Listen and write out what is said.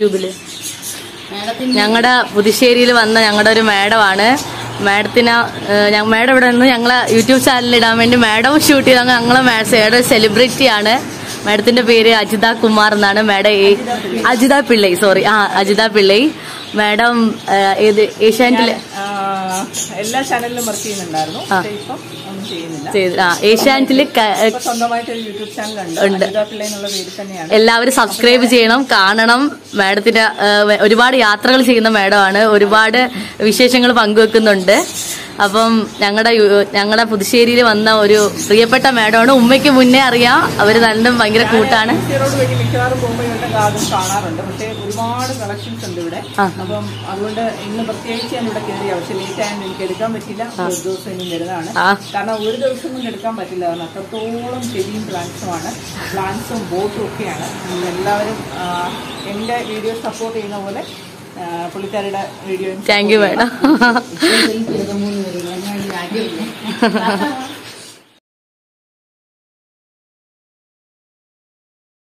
യൂട്യൂബില് ഞങ്ങളുടെ പുതുശ്ശേരിയിൽ വന്ന ഞങ്ങളുടെ ഒരു മാഡമാണ് മാഡത്തിന് മാഡം ഇവിടെ നിന്ന് ഞങ്ങളെ യൂട്യൂബ് ചാനലിൽ ഇടാൻ വേണ്ടി മാഡം ഷൂട്ട് ചെയ്ത ഞങ്ങളെ മാഡം സെലിബ്രിറ്റി ആണ് മാഡത്തിന്റെ പേര് അജിത കുമാർ എന്നാണ് മാഡം ഏ- അജിത പിള്ളൈ സോറി ആ അജിത പിള്ളൈ മാഡം ആ, ഏത് ഏഷ്യാനെറ്റിലെ ആ, എല്ലാ ചാനലിലും വർക്ക് ചെയ്യുന്നുണ്ടായിരുന്നു ആ. പക്ഷേ ഇപ്പം ഒന്നും ചെയ്യുന്നില്ല ചെയ്ത് ആ ഏഷ്യാനെറ്റില് ക- ഇപ്പൊ സ്വന്തമായിട്ട് ഒരു യൂട്യൂബ് ചാനൽ ഉണ്ട് ഉണ്ട്. അനിത പിള്ള എന്നുള്ള പേര് തന്നെയാണ് എല്ലാവരും സബ്സ്ക്രൈബ് ചെയ്യണം കാണണം മാഡത്തിന്റെ ആ, ഒരുപാട് യാത്രകൾ ചെയ്യുന്ന മാഡമാണ് ഒരുപാട് വിശേഷങ്ങൾ പങ്കുവെക്കുന്നുണ്ട് അപ്പം ഞങ്ങളുടെ ഞങ്ങളുടെ പുതുശ്ശേരിയിൽ വന്ന ഒരു പ്രിയപ്പെട്ട മാഡമാണ് ഉമ്മയ്ക്ക് മുന്നേ അറിയാം അവര് രണ്ടും ഭയങ്കര കൂട്ടാണ് റോഡ് വഴി മിക്കവാറും പോകുമ്പോൾ ഇവരുടെ ഗാർഡൻ കാണാറുണ്ട് പക്ഷേ ഒരുപാട് കളക്ഷൻസ് ഉണ്ട് ഇവിടെ ആ. അപ്പം അതുകൊണ്ട് ഇന്ന് പ്രത്യേകിച്ച് ഞാൻ ഇവിടെ കയറിയ പക്ഷെ ലേറ്റ് ആയതുകൊണ്ട് എനിക്ക് എടുക്കാൻ പറ്റില്ല ഒരു ദിവസം ഇനി വരുന്നതാണ് ആ കാരണം ഒരു ദിവസം ഒന്നും എടുക്കാൻ പറ്റില്ല കാരണം അത്രത്തോളം ചെടിയും പ്ലാന്റ്സുമാണ് പ്ലാന്റ്സും ബോട്ടും ഒക്കെയാണ് നിങ്ങൾ എല്ലാവരും ആ, എൻ്റെ വീഡിയോ സപ്പോർട്ട് ചെയ്യുന്ന പോലെ ആ, പുള്ളിക്കാരുടെ വീഡിയോയും താങ്ക് യു മാഡം